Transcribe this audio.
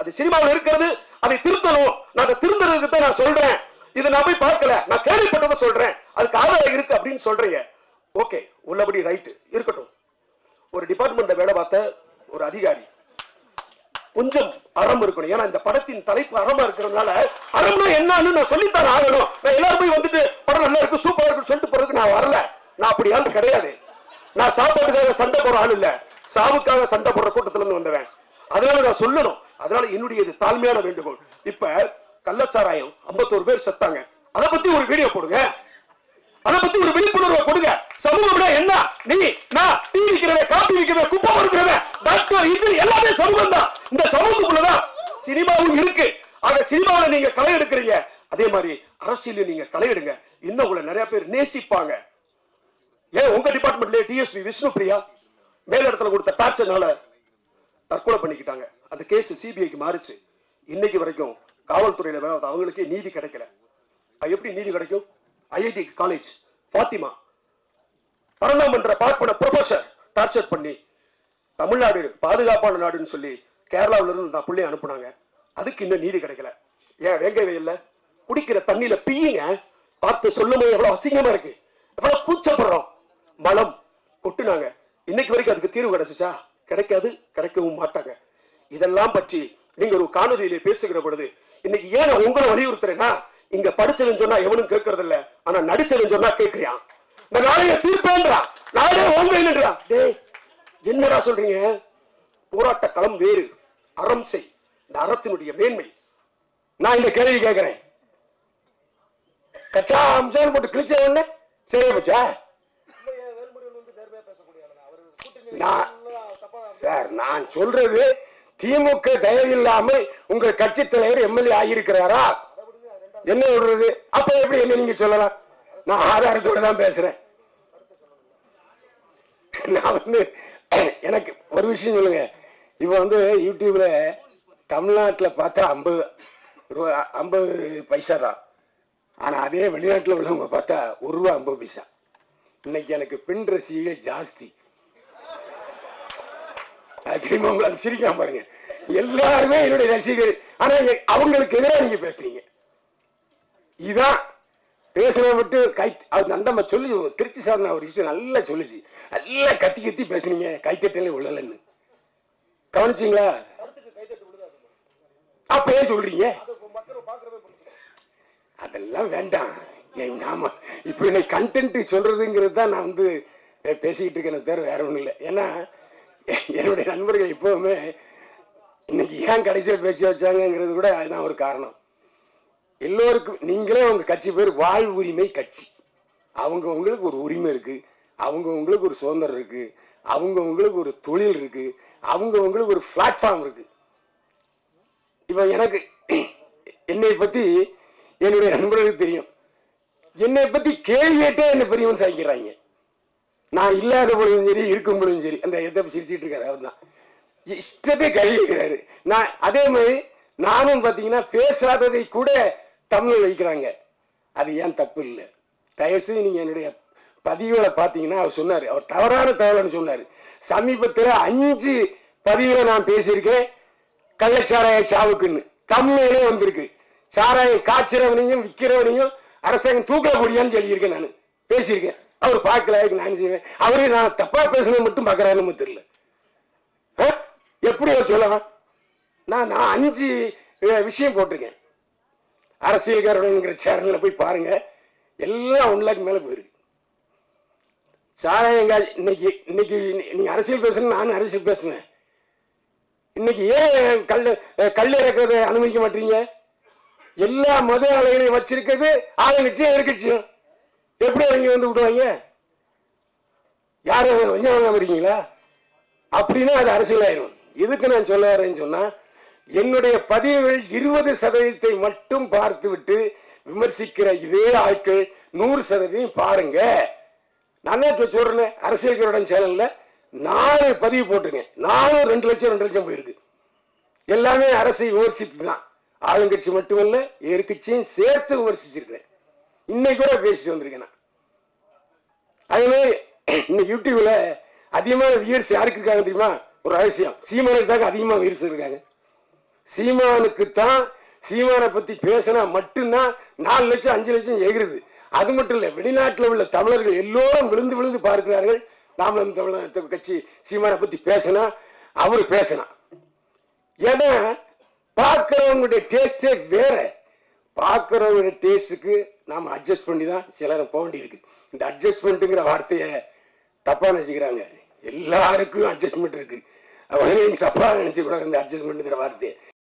அது சினிமாவில் இருக்கிறது அதை திருத்தணும் நான் அதை திருந்துறதுக்கு தான் நான் சொல்றேன் இது நான் போய் பார்க்கல நான் கேள்விப்பட்டதை சொல்றேன் அதுக்கு ஆதாரம் இருக்கு அப்படின்னு சொல்றீங்க ஓகே உள்ளபடி ரைட்டு இருக்கட்டும் ஒரு டிபார்ட்மெண்ட்ல வேலை பார்த்த ஒரு அதிகாரி கொஞ்சம் அறம் இருக்கணும் ஏன்னா இந்த படத்தின் தலைப்பு அறமா இருக்கிறதுனால அறம்னா என்னன்னு நான் சொல்லித்தான் ஆகணும் நான் எல்லாரும் போய் வந்துட்டு படம் நல்லா இருக்கு சூப்பரா இருக்குன்னு சொல்லிட்டு போறதுக்கு நான் வரல நான் அப்படி ஆள் கிடையாது நான் சாப்பாட்டுக்காக சண்டை போற ஆள் இல்ல சாவுக்காக சண்டை போடுற கூட்டத்துல இருந்து வந்தவன் அதனால நான் சொல்லணும் அதனால என்னுடைய இது தாழ்மையான வேண்டுகோள் இப்ப கள்ளச்சாராயம் 51 பேர் செத்தாங்க அதை பத்தி ஒரு வீடியோ போடுங்க அதை பத்தி ஒரு விழிப்புணர்வை கொடுங்க சமூகம்னா என்ன நீ நான் டீ விக்கிறவன் காப்பி விக்கிறவன் குப்பை கொடுக்கிறவன் டாக்டர் இன்ஜினியர் எல்லாமே சமூகம் தான் இந்த சமூகத்துக்குள்ளதான் சினிமாவும் இருக்கு ஆக சினிமாவில் நீங்க களை எடுக்கிறீங்க அதே மாதிரி அரசியல நீங்க களை எடுங்க இன்னும் உங்களை நிறைய பேர் நேசிப்பாங்க ஏன் உங்க டிபார்ட்மெண்ட்ல டிஎஸ்பி விஷ்ணு பிரியா மேலிடத்துல கொடுத்த டார்ச்சர்னால தற்கொலை பண்ணிக்கிட்டாங்க அந்த கேஸ் சிபிஐக்கு மாறுச்சு இன்னைக்கு வரைக்கும் காவல்துறையில வேலை பார்த்த அவங்களுக்கே நீதி கிடைக்கல அது எப்படி நீதி கிடைக்கும் ஐஐடி காலேஜ் ஃபாத்திமா பரணாமன்ற பார்ப்பன ப்ரொஃபசர் டார்ச்சர் பண்ணி தமிழ்நாடு பாதுகாப்பான நாடுன்னு சொல்லி கேரளாவுல இருந்து நான் பிள்ளைய அனுப்புனாங்க அதுக்கு இன்னும் நீதி கிடைக்கல ஏன் வேங்க வெயில்ல குடிக்கிற தண்ணியில பீயுங்க பார்த்து சொல்லும்போது எவ்வளவு அசிங்கமா இருக்கு எவ்வளவு கூச்சப்படுறோம் மலம் கொட்டுனாங்க இன்னைக்கு வரைக்கும் அதுக்கு தீர்வு கிடைச்சுச்சா கிடைக்காது கிடைக்கவும் மாட்டாங்க இதெல்லாம் பற்றி நீங்க ஒரு காணொலியிலே பேசுகிற பொழுது இன்னைக்கு ஏன் நான் உங்களை வலியுறுத்துறேன்னா இங்க படிச்சதுன்னு சொன்னா எவனும் கேட்கறது இல்ல ஆனா நடிச்சதுன்னு சொன்னா கேட்கிறியான் இந்த நாளைய தீர்ப்பேன்றா நாளே உங்க இல்லைன்றா டேய் என்னடா சொல்றீங்க போராட்ட களம் வேறு அறம் செய் இந்த அறத்தினுடைய மேன்மை நான் இந்த கேள்வி கேட்கிறேன் கச்சா அம்சம் போட்டு கிழிச்ச உடனே சரியா போச்சா நான் சார் நான் சொல்றது திமுக தயவில்லாமல் உங்கள் கட்சி தலைவர் எம்எல்ஏ ஆகியிருக்கிறாரா என்ன சொல்றது அப்ப எப்படி என்ன நீங்க சொல்லலாம் நான் ஆதாரத்தோட தான் பேசுறேன் நான் வந்து எனக்கு ஒரு விஷயம் சொல்லுங்க இப்போ வந்து யூடியூப்ல தமிழ்நாட்டில் பார்த்தா ஐம்பது ரூபா ஐம்பது பைசா தான் ஆனால் அதே வெளிநாட்டில் உள்ளவங்க பார்த்தா ஒரு ரூபா ஐம்பது பைசா இன்னைக்கு எனக்கு பெண் ரசிகைகள் ஜாஸ்தி அது தெரியுமா உங்களுக்கு சிரிக்காம பாருங்க எல்லாருமே என்னுடைய ரசிகர் ஆனா எ- அவங்களுக்கு எதிராக நீங்க பேசுறீங்க இதான் பேசுறத விட்டு கை அது நந்தம்மா சொல்லி திருச்சி சார் நான் ஒரு விஷயம் நல்லா சொல்லுச்சு நல்லா கத்தி கத்தி பேசுனீங்க கைத்தட்டலே உள்ளலன்னு கவனிச்சிங்களா அப்ப ஏன் சொல்றீங்க அதெல்லாம் வேண்டாம் ஏன் நாம இப்போ இன்னைக்கு கண்டென்ட் சொல்றதுங்கிறது தான் நான் வந்து அஹ், பேசிக்கிட்டு இருக்கேன் தவிர வேற ஒன்றும் இல்லை ஏன்னா என்னுடைய நண்பர்கள் எப்பவுமே இன்னைக்கு ஏன் கடைசியில் பேசி வச்சாங்கங்கிறது கூட அதுதான் ஒரு காரணம் எல்லோருக்கும் நீங்களே உங்க கட்சி பேர் வாழ் உரிமை கட்சி அவங்க உங்களுக்கு ஒரு உரிமை இருக்கு அவங்க உங்களுக்கு ஒரு சுதந்திரம் இருக்கு அவங்க உங்களுக்கு ஒரு தொழில் இருக்கு அவங்க உங்களுக்கு ஒரு பிளாட்ஃபார்ம் இருக்கு இப்போ எனக்கு என்னை பத்தி என்னுடைய நண்பர்களுக்கு தெரியும் என்னை பத்தி கேள்வி கேட்டே என்ன பெரியவன் சாய்க்கிறாங்க நான் இல்லாத பொழுதும் சரி இருக்கும் பொழுதும் சரி அந்த எதை சிரிச்சிட்டு இருக்காரு அவர் தான் இஷ்டத்தை கழுவி வைக்கிறாரு நான் அதே மாதிரி நானும் பார்த்தீங்கன்னா பேசாததை கூட தமிழில் வைக்கிறாங்க அது ஏன் தப்பு இல்லை தயவுசெய்து நீங்கள் என்னுடைய பதிவுகளை பார்த்தீங்கன்னா அவர் சொன்னார் அவர் தவறான தகவல்னு சொன்னார் சமீபத்தில் அஞ்சு பதிவில் நான் பேசியிருக்கேன் கள்ளச்சாராய சாவுக்குன்னு தமிழிலே வந்திருக்கு சாராயம் காய்ச்சறவனையும் விற்கிறவனையும் அரசாங்கம் தூக்கல முடியான்னு சொல்லியிருக்கேன் நான் பேசியிருக்கேன் அவர் பார்க்கல அதுக்கு நான் செய்வேன் அவரு நான் தப்பா பேசுனது மட்டும் பார்க்கறாருன்னு தெரியல ஆ? எப்படி அவர் சொல்லலாம் நான் நான் அஞ்சு அஹ், விஷயம் போட்டிருக்கேன் அரசியல்காரனுங்கிற சேனல்ல போய் பாருங்க எல்லாம் ஒன் லேக் மேல போயிருக்கு சாராயங்கால் இன்னைக்கு இன்னைக்கு நீங்க அரசியல் பேசணும் நானும் அரசியல் பேசுனேன் இன்னைக்கு ஏன் கல் அஹ், கல் இறக்கிறத அனுமதிக்க மாட்டீங்க எல்லா மத ஆலைகளையும் வச்சிருக்கிறது ஆளுங்கட்சியும் எதிர்கட்சியும் எப்படி அவங்க வந்து விடுவாங்க யாரும் கொஞ்சம் வாங்க வரீங்களா அப்படின்னா அது அரசியலாயிரும் இதுக்கு நான் சொல்ல வரேன்னு சொன்னா என்னுடைய பதிவுகள் இருபது சதவீதத்தை மட்டும் பார்த்து விட்டு விமர்சிக்கிற இதே ஆட்கள் நூறு சதவீதம் பாருங்க நான் தான் இப்ப சொல்றேன் அரசியல்களுடன் சேனல்ல நாலு பதிவு போட்டிருக்கேன் நானும் ரெண்டு லட்சம் ரெண்டு லட்சம் போயிருக்கு எல்லாமே அரசை விமர்சித்து தான் ஆளுங்கட்சி மட்டுமல்ல எதிர்கட்சியும் சேர்த்து விமர்சிச்சிருக்கிறேன் இன்னைக்கு கூட பேசிட்டு வந்திருக்கேன் நான் அதே மாதிரி இந்த யூடியூப்ல அதிகமான வியர்ஸ் யாருக்கு இருக்காங்க தெரியுமா ஒரு ரகசியம் சீமானுக்கு தாங்க அதிகமாக வியர்ஸ் இருக்காங்க சீமானுக்கு தான் சீமானை பத்தி பேசினா மட்டும்தான் நாலு லட்சம் அஞ்சு லட்சம் எகிருது அது மட்டும் இல்லை வெளிநாட்டில் உள்ள தமிழர்கள் எல்லோரும் விழுந்து விழுந்து பார்க்கிறார்கள் நாமளும் தமிழ் கட்சி சீமானை பத்தி பேசினா அவர் பேசினா ஏன்னா பார்க்குறவங்களுடைய டேஸ்டே வேற பார்க்குறவங்களுடைய டேஸ்ட்டுக்கு நாம் அட்ஜஸ்ட் பண்ணி தான் சிலரை போக வேண்டியிருக்கு இந்த அட்ஜஸ்ட்மெண்ட்டுங்கிற வார்த்தையை தப்பாக நினச்சிக்கிறாங்க எல்லாருக்கும் அட்ஜஸ்ட்மெண்ட் இருக்கு உடனே நீங்க தப்பாக நினச்சிக்கூடாது இந்த அட்ஜஸ்ட்மெண்ட்டுங்கிற வார்த்தையை